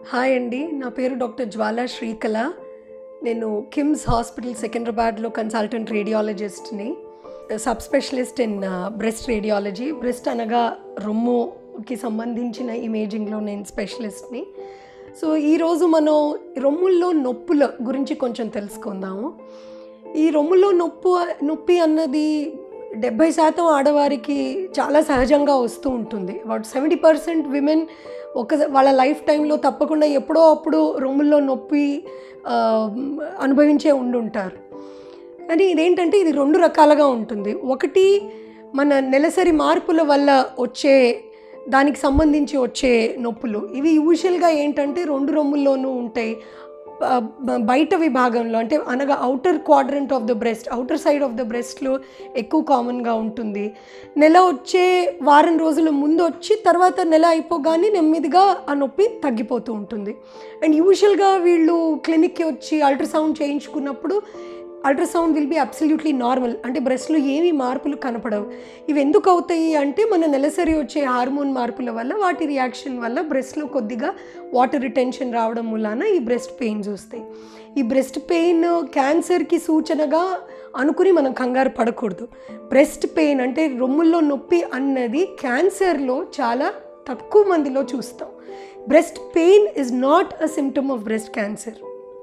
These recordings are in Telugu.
హాయ్ అండి నా పేరు డాక్టర్ జ్వాలా శ్రీకళ నేను కిమ్స్ హాస్పిటల్ సికింద్రాబాద్లో కన్సల్టెంట్ రేడియాలజిస్ట్ని sub specialist in breast radiology breast అనగా రొమ్ముకి సంబంధించిన ఇమేజింగ్లో నేను స్పెషలిస్ట్ని సో ఈరోజు మనం రొమ్ముల్లో నొప్పుల గురించి కొంచెం తెలుసుకుందాము ఈ రొమ్ములో నొప్పు నొప్పి అన్నది డెబ్భై శాతం ఆడవారికి చాలా సహజంగా వస్తూ ఉంటుంది అబౌట్ సెవెంటీ పర్సెంట్ విమెన్ ఒక వాళ్ళ లైఫ్ టైంలో తప్పకుండా ఎప్పుడో అప్పుడు రొమ్ముల్లో నొప్పి ఆ, అనుభవించే ఉండుంటారు కానీ ఇదేంటంటే ఇది రెండు రకాలుగా ఉంటుంది ఒకటి మన నెలసరి మార్పుల వల్ల వచ్చే దానికి సంబంధించి వచ్చే నొప్పులు ఇవి యూజువల్గా ఏంటంటే రెండు రొమ్ముల్లోనూ ఉంటాయి బ- బ- బయట విభాగంలో అంటే అనగా outer quadrant of the breast outer side of the బ్రెస్ట్లో ఎక్కువ కామన్గా ఉంటుంది నెల వచ్చే వారం రోజుల ముందు వచ్చి తర్వాత నెల అయిపోగానే నెమ్మదిగా ఆ నొప్పి తగ్గిపోతూ ఉంటుంది అండ్ యూజువల్గా వీళ్ళు క్లినిక్కి వచ్చి అల్ట్రాసౌండ్ చేయించుకున్నప్పుడు ultrasound will be absolutely normal అంటే బ్రెస్ట్లో ఏమీ మార్పులు కనపడవు ఇవి ఎందుకు అవుతాయి అంటే మన నెలసరి వచ్చే హార్మోన్ మార్పుల వల్ల వాటి రియాక్షన్ వల్ల బ్రెస్ట్లో కొద్దిగా వాటర్ రిటెన్షన్ రావడం మూలాన ఈ బ్రెస్ట్ పెయిన్స్ వస్తాయి ఈ బ్రెస్ట్ పెయిన్ క్యాన్సర్కి సూచనగా అనుకుని మనం కంగారు పడకూడదు బ్రెస్ట్ పెయిన్ అంటే రొమ్ముల్లో నొప్పి అన్నది క్యాన్సర్లో చాలా తక్కువ మందిలో చూస్తాం breast pain is not a symptom of breast cancer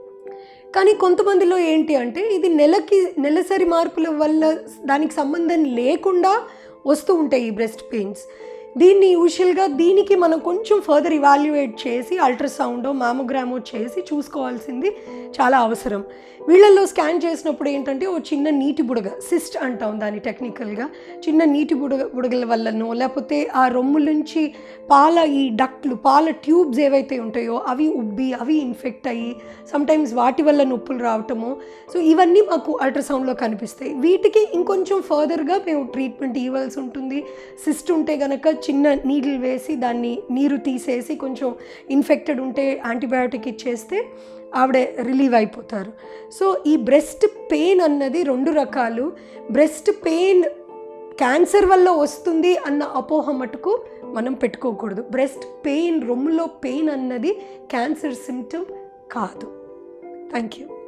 కానీ కొంతమందిలో ఏంటి అంటే ఇది నెలకి నెలసరి మార్పుల వల్ల దానికి సంబంధం లేకుండా వస్తూ ఉంటాయి ఈ బ్రెస్ట్ పెయిన్స్ దీన్ని యూజువల్గా దీనికి మనం కొంచెం ఫర్దర్ ఇవాల్యుయేట్ చేసి అల్ట్రాసౌండో మామోగ్రామో చేసి చూసుకోవాల్సింది చాలా అవసరం వీళ్ళల్లో స్కాన్ చేసినప్పుడు ఏంటంటే ఓ చిన్న నీటి బుడగ సిస్ట్ అంటాం దాన్ని టెక్నికల్గా చిన్న నీటి బుడగ బుడగల వల్లనో లేకపోతే ఆ రొమ్ము నుంచి పాల ఈ డక్ట్లు పాల ట్యూబ్స్ ఏవైతే ఉంటాయో అవి ఉబ్బి అవి ఇన్ఫెక్ట్ అయ్యి సమ్టైమ్స్ వాటి వల్ల నొప్పులు రావటము సో ఇవన్నీ మాకు అల్ట్రాసౌండ్లో కనిపిస్తాయి వీటికి ఇంకొంచెం ఫర్దర్గా మేము ట్రీట్మెంట్ ఇవ్వాల్సి ఉంటుంది సిస్ట్ ఉంటే గనక చిన్న నీడిల్ వేసి దాన్ని నీరు తీసేసి కొంచెం ఇన్ఫెక్టెడ్ ఉంటే యాంటీబయాటిక్ ఇచ్చేస్తే ఆవిడ రిలీవ్ అయిపోతారు సో ఈ బ్రెస్ట్ పెయిన్ అన్నది రెండు రకాలు బ్రెస్ట్ పెయిన్ క్యాన్సర్ వల్ల వస్తుంది అన్న అపోహ మటుకు మనం పెట్టుకోకూడదు బ్రెస్ట్ పెయిన్ రొమ్ములో పెయిన్ అన్నది క్యాన్సర్ సిమ్టమ్ కాదు థ్యాంక్ యూ